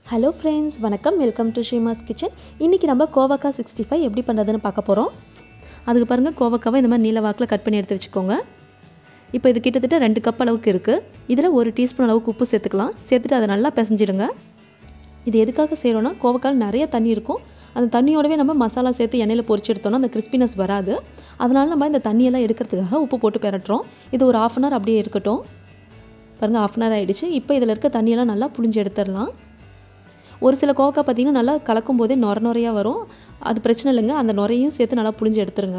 hello friends வணக்கம் welcome to Sheema's kitchen இன்றைக்கி நம்ம கோவக்காய் சிக்ஸ்டி ஃபைவ் எப்படி பண்ணுறதுன்னு பார்க்க போகிறோம் அதுக்கு பாருங்கள் கோவக்காவை இந்த மாதிரி நீல வாக்கில் கட் பண்ணி எடுத்து வச்சுக்கோங்க இப்போ இது கிட்டத்தட்ட ரெண்டு கப் அளவுக்கு இருக்குது இதில் ஒரு டீஸ்பூன் அளவுக்கு உப்பு சேர்த்துக்கலாம் சேர்த்துட்டு அதை நல்லா பிசைஞ்சிடுங்க இது எதுக்காக செய்கிறோன்னா கோவக்கால் நிறைய தண்ணி இருக்கும் அந்த தண்ணியோடவே நம்ம மசாலா சேர்த்து எண்ணெயில் பொரிச்சு எடுத்தோம்னா அந்த கிறிஸ்பினஸ் வராது அதனால் நம்ம இந்த தண்ணியெல்லாம் எடுக்கிறதுக்காக உப்பு போட்டு பெரட்டுறோம் இது ஒரு ஆஃப் அன் ஹவர் அப்படியே இருக்கட்டும் பாருங்கள் ஆஃப் அன் ஹவர் ஆகிடுச்சு இப்போ இதில் இருக்க தண்ணியெல்லாம் நல்லா புழிஞ்சு எடுத்துடலாம் ஒரு சில கோவக்காய் பார்த்திங்கன்னா நல்லா கலக்கும் போதே நொர நுறையாக வரும் அது பிரச்சனை இல்லைங்க அந்த நுரையும் சேர்த்து நல்லா புழிஞ்சு எடுத்துருங்க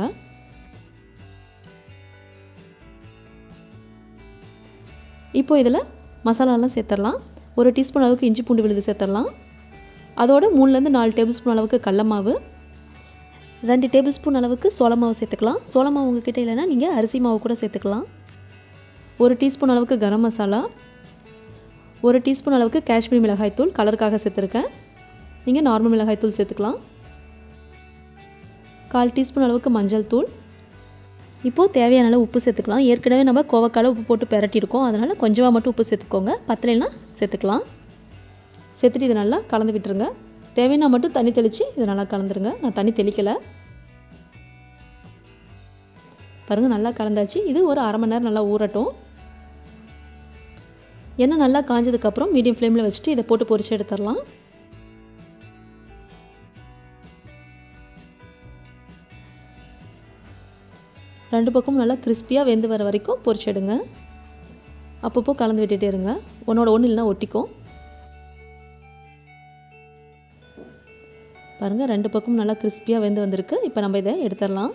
இப்போ இதில் மசாலாலாம் சேர்த்துடலாம் ஒரு டீஸ்பூன் அளவுக்கு இஞ்சி பூண்டு விழுது சேர்த்துடலாம் அதோட மூணுலேருந்து நாலு டேபிள் ஸ்பூன் அளவுக்கு கடல மாவு ரெண்டு டேபிள் ஸ்பூன் அளவுக்கு சோள மாவு சேர்த்துக்கலாம் சோள மாவு உங்ககிட்ட இல்லைன்னா நீங்கள் அரிசி மாவு கூட சேர்த்துக்கலாம் ஒரு டீஸ்பூன் அளவுக்கு கரம் மசாலா ஒரு டீஸ்பூன் அளவுக்கு காஷ்மீர் மிளகாய்த்தூள் கலருக்காக சேர்த்துருக்கேன் நீங்கள் நார்மல் மிளகாய்த்தூள் சேர்த்துக்கலாம் கால் டீஸ்பூன் அளவுக்கு மஞ்சள் தூள் இப்போது தேவையான அளவு உப்பு சேர்த்துக்கலாம் ஏற்கனவே நம்ம கோவக்கால உப்பு போட்டு பெரட்டியிருக்கோம் அதனால் கொஞ்சமாக மட்டும் உப்பு சேர்த்துக்கோங்க பத்தலைன்னா சேர்த்துக்கலாம் சேர்த்துட்டு இதை நல்லா கலந்து விட்டுருங்க தேவைன்னா மட்டும் தண்ணி தெளித்து இதை நல்லா கலந்துருங்க நான் தண்ணி தெளிக்கலை பாருங்கள் நல்லா கலந்தாச்சு இது ஒரு அரை மணி நேரம் நல்லா ஊறட்டும் எண்ணெய் நல்லா காஞ்சதுக்கப்புறம் மீடியம் ஃப்ளேமில் வச்சுட்டு இதை போட்டு பொரிச்சு எடுத்துடலாம் ரெண்டு பக்கமும் நல்லா கிறிஸ்பியாக வெந்து வர வரைக்கும் பொரிச்சு எடுங்க அப்பப்போ கலந்து விட்டுட்டே இருங்க ஒன்றோட ஒன்று இல்லைனா ஒட்டிக்கும் பாருங்கள் ரெண்டு பக்கமும் நல்லா கிறிஸ்பியாக வெந்து வந்திருக்கு இப்போ நம்ம இதை எடுத்துடலாம்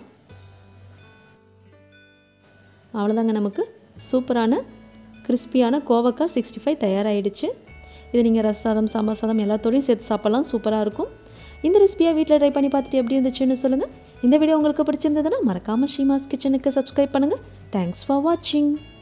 அவ்வளோதாங்க நமக்கு சூப்பரான கிறிஸ்பியான கோவக்காய் சிக்ஸ்டி ஃபைவ் தயாராகிடுச்சு இது நீங்கள் ரச சாதம் சாம்பார் சாதம் எல்லாத்தோடையும் சேர்த்து சாப்பிட்லாம் சூப்பராக இருக்கும் இந்த ரெசிபியை வீட்டில் ட்ரை பண்ணி பார்த்துட்டு எப்படி இருந்துச்சுன்னு சொல்லுங்கள் இந்த வீடியோ உங்களுக்கு பிடிச்சிருந்ததுன்னா மறக்காமல் ஷீமாஸ் கிச்சனுக்கு சப்ஸ்கிரைப் பண்ணுங்கள் தேங்க்ஸ் ஃபார் வாட்சிங்